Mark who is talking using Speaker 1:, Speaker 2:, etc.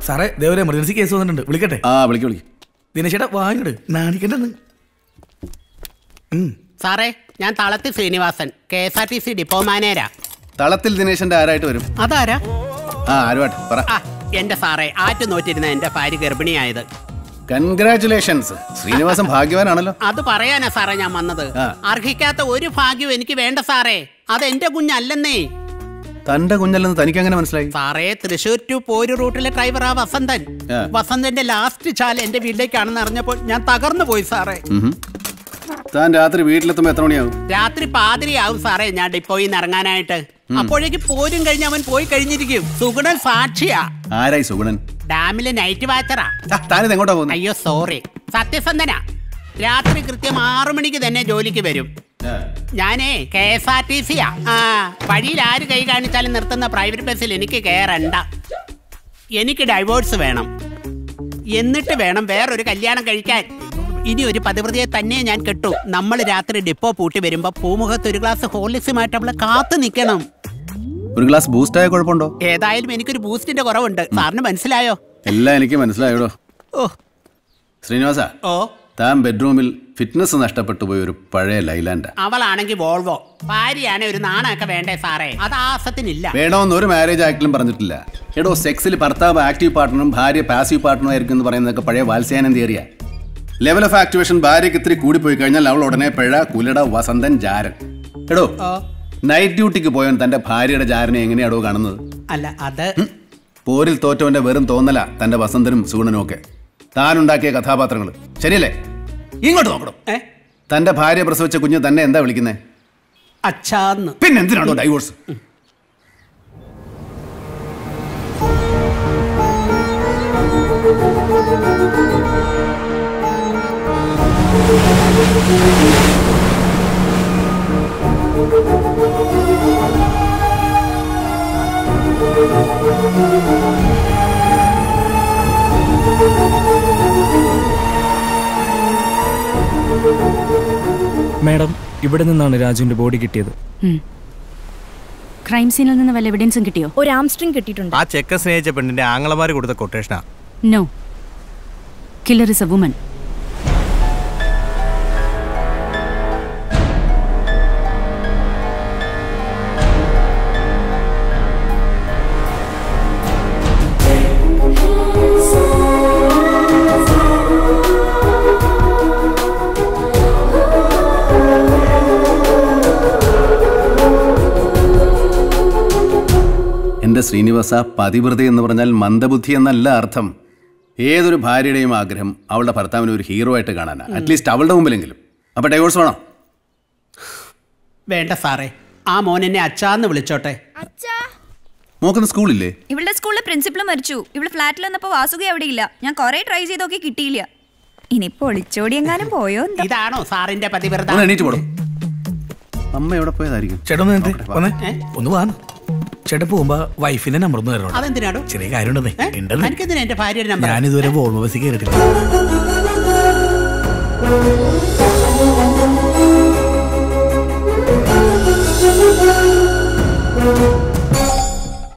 Speaker 1: സാറേ ദേവരെ emergency case വന്നിട്ടുണ്ട് വിളിക്കട്ടെ
Speaker 2: ആ വിളിക്ക് വിളിക്ക്
Speaker 1: ദിനേശേട്ടാ വാങ്ങിട് നാണിക്കണ്ടെന്ന്
Speaker 3: സാറേ ഞാൻ തളത്തി Sreenivasan K S R T C depot മാനേരാ
Speaker 2: തളത്തിൽ ദിനേശന്റെ ആരായിട്ട് വരും
Speaker 3: അതാരാ
Speaker 2: ആ ആരുമായിട്ട് പറ
Speaker 3: ആ എന്റെ സാറേ ആറ്റു നോറ്റിരുന്ന എന്റെ ഭാര്യ ഗർഭിണിയായത്
Speaker 2: കൺഗ്രാറ്റുലേഷൻസ് ശ്രീനിവാസൻ ഭാഗ്യവാനാണല്ലോ
Speaker 3: അത് പറയാനാ സാറേ ഞാൻ വന്നത്
Speaker 2: ആ.
Speaker 3: അർഹിക്കാത്ത ഒരു ഭാഗ്യവും എനിക്ക് വേണ്ട സാറേ അത് എന്റെ കുഞ്ഞല്ലെന്നേ
Speaker 2: തന്റെ കുഞ്ഞല്ലെന്ന് തനിക്ക് എങ്ങനെ മനസ്സിലായി
Speaker 3: സാറേ തൃശൂർ ടു പോര് റൂട്ടിലെ ഡ്രൈവറാ വസന്തൻ
Speaker 2: ആ.
Speaker 3: വസന്തന്റെ ലാസ്റ്റ് ചാൽ എന്റെ വീട്ടിലേക്കാണെന്ന് അറിഞ്ഞപ്പോൾ ഞാൻ തകർന്നു പോയി സാറേ
Speaker 2: ഉഹും. താൻ രാത്രി വീട്ടിലെത്തുമ്പോ എത്ര മണിയാവും
Speaker 3: രാത്രി പാതിരിയാവും സാറേ ഞാൻ ഡിപ്പോയിൽ നിന്ന് ഇറങ്ങാനായിട്ട് അപ്പോഴേക്ക് പോരും കഴിഞ്ഞ് അവൻ പോയി കഴിഞ്ഞിരിക്കും സുഗുണൻ സാക്ഷിയാ
Speaker 2: ആരായി സുഗുണൻ
Speaker 3: ഡാമിലെ നൈറ്റ് വാച്ചറാ
Speaker 2: ആ, താനിത് എങ്ങോട്ടാ പോകുന്നത്
Speaker 3: അയ്യോ സോറി സത്യസന്ധനാ രാത്രി കൃത്യം ആറു മണിക്ക് തന്നെ ജോലിക്ക് വരും ഞാനേ കെ എസ് ആർ ടി സിയാ ആ വഴിയിൽ ആര് കൈ കാണിച്ചാലും നിർത്തുന്ന പ്രൈവറ്റ് ബസ്സിൽ എനിക്ക് കയറണ്ട എനിക്ക് ഡൈവോഴ്സ് വേണം എന്നിട്ട് വേണം വേറൊരു കല്യാണം കഴിക്കാൻ ഇനി ഒരു പതിവൃതിയെ തന്നെ ഞാൻ കെട്ടു നമ്മൾ രാത്രി ഡിപ്പോ പൂട്ടി വരുമ്പോ പൂമുഖത്ത് ഒരു ഗ്ലാസ് ഹോർലിക്സുമായിട്ട് അവളെ കാത്തു നിൽക്കണം
Speaker 2: ഒരു ഗ്ലാസ് ബൂസ്റ്റ് ആയ കുഴപ്പമുണ്ടോ
Speaker 3: ഏതായാലും എനിക്കൊരു ബൂസ്റ്റിന്റെ കുറവുണ്ട് സാറിന് മനസ്സിലായോ
Speaker 2: എല്ലാം എനിക്ക് മനസ്സിലായോടോ
Speaker 3: ഓ
Speaker 2: ശ്രീനിവാസ
Speaker 3: ഓ
Speaker 2: താൻ ബെഡ്റൂമിൽ ഫിറ്റ്നസ് നഷ്ടപ്പെട്ടു പോയ ഒരു പഴയ ലൈലാൻഡ
Speaker 3: അവളാണെങ്കിൽ വോൾവോ ഭാര്യയാണ് ഒരു നാണമൊക്കെ വേണ്ടേ സാറേ അത് ആസത്തിനില്ല
Speaker 2: വേണമെന്ന് ഒരു മാരേജ് ആക്ടിലും പറഞ്ഞിട്ടില്ല എടോ സെക്സിൽ ഭർത്താവ് ആക്റ്റീവ് പാർട്ട്ണറും ഭാര്യ പാസീവ് പാർട്ട്ണറും ആയിരിക്കും എന്ന് പറയുന്നതൊക്കെ പഴയ വാത്സ്യാനന്ദ ഏരിയ ലെവൽ ഓഫ് ആക്ടിവേഷൻ ഭാര്യയ്ക്ക് ഇത്തിരി കൂടിപ്പോയി കഴിഞ്ഞാൽ അവൾ ഉടനെ പിഴ കുലട വസന്തൻ ജാരൻ എടോ നൈറ്റ് ഡ്യൂട്ടിക്ക് പോയവൻ തന്റെ ഭാര്യയുടെ ജാരനെ എങ്ങനെയാടോ കാണുന്നത്
Speaker 3: അല്ല അത്
Speaker 2: പോരിൽ തോറ്റവന്റെ വെറും തോന്നല തന്റെ വസന്തനും സൂണനും ഒക്കെ താനുണ്ടാക്കിയ കഥാപാത്രങ്ങൾ ശരിയല്ലേ ഇങ്ങോട്ട് നോക്കണം
Speaker 3: ഏ?
Speaker 2: തന്റെ ഭാര്യ പ്രസവിച്ച കുഞ്ഞ് തന്നെ എന്താ വിളിക്കുന്നത്
Speaker 3: അച്ഛാന്ന്
Speaker 2: പിന്നെ എന്തിനാണോ ഡൈവോഴ്സ്
Speaker 4: മാഡം ഇവിടെ നിന്നാണ് രാജുവിന്റെ ബോഡി കിട്ടിയത്
Speaker 5: ക്രൈം സീനിൽ നിന്ന് വല്ല എവിഡൻസും കിട്ടിയോ
Speaker 6: ഒരു ആംസ്ട്രിങ് കിട്ടിയിട്ടുണ്ട്
Speaker 7: ആ ചെക്കൻ സ്നേഹിച്ച പെണ്ണിന്റെ ആങ്ങളമാര് കൊടുത്ത കൊട്ടേഷനാ
Speaker 5: no killer is a woman
Speaker 2: എന്റെ ശ്രീനിവാസ പതിവ്രത എന്ന് പറഞ്ഞാൽ മന്ദബുദ്ധി എന്നല്ല അർത്ഥം ഏതൊരു ഭാര്യയുടെയും ആഗ്രഹം അവളുടെ ഭർത്താവിനെ ഒരു ഹീറോ ആയിട്ട് കാണാനാ അറ്റ്ലീസ്റ്റ് അവളുടെ മുമ്പിലെങ്കിലും അപ്പൊ ഡൈവോഴ്സ് വേണോ
Speaker 3: വേണ്ട സാറേ ആ മോൻ എന്നെ അച്ഛാന്ന് വിളിച്ചോട്ടെ
Speaker 6: അച്ഛാ
Speaker 2: നോക്കുന്ന സ്കൂളില്ലേ
Speaker 6: ഇവളുടെ സ്കൂളിലെ പ്രിൻസിപ്പൾ മരിച്ചു ഇവള് ഫ്ലാറ്റിൽ വന്നപ്പോ വാസുകി അവിടെ ഇല്ല ഞാൻ കുറെ ട്രൈ ചെയ്തൊക്കെ കിട്ടിയില്ല ഇനിയിപ്പോ ഒളിച്ചോടി എങ്ങാനും പോയോ എന്തോ
Speaker 3: ഇതാണോ സാറിന്റെ പതിവ്രത
Speaker 2: ഒന്ന് എണീറ്റ് പോടും അമ്മ എവിടെ പോയതായിരിക്കും
Speaker 1: ചേട്ടൻ ഒന്ന് നിന്നിട്ട് വന്നേ ഒന്ന് വാന്ന് ചേട്ടൻ പോകുമ്പോ വൈഫിന്റെ നമ്പർ ഒന്ന് തരണം
Speaker 3: അതെന്തിനാടോ
Speaker 1: ചെറിയ കാര്യം ഉണ്ടെന്നേ ഉണ്ടെന്ന്
Speaker 3: എനിക്കെന്തിനാ എന്റെ ഭാര്യയുടെ നമ്പർ
Speaker 1: ഞാനിതുവരെ വോൾവോ ബസ്സിൽ കയറിയിട്ടില്ല
Speaker 6: ആ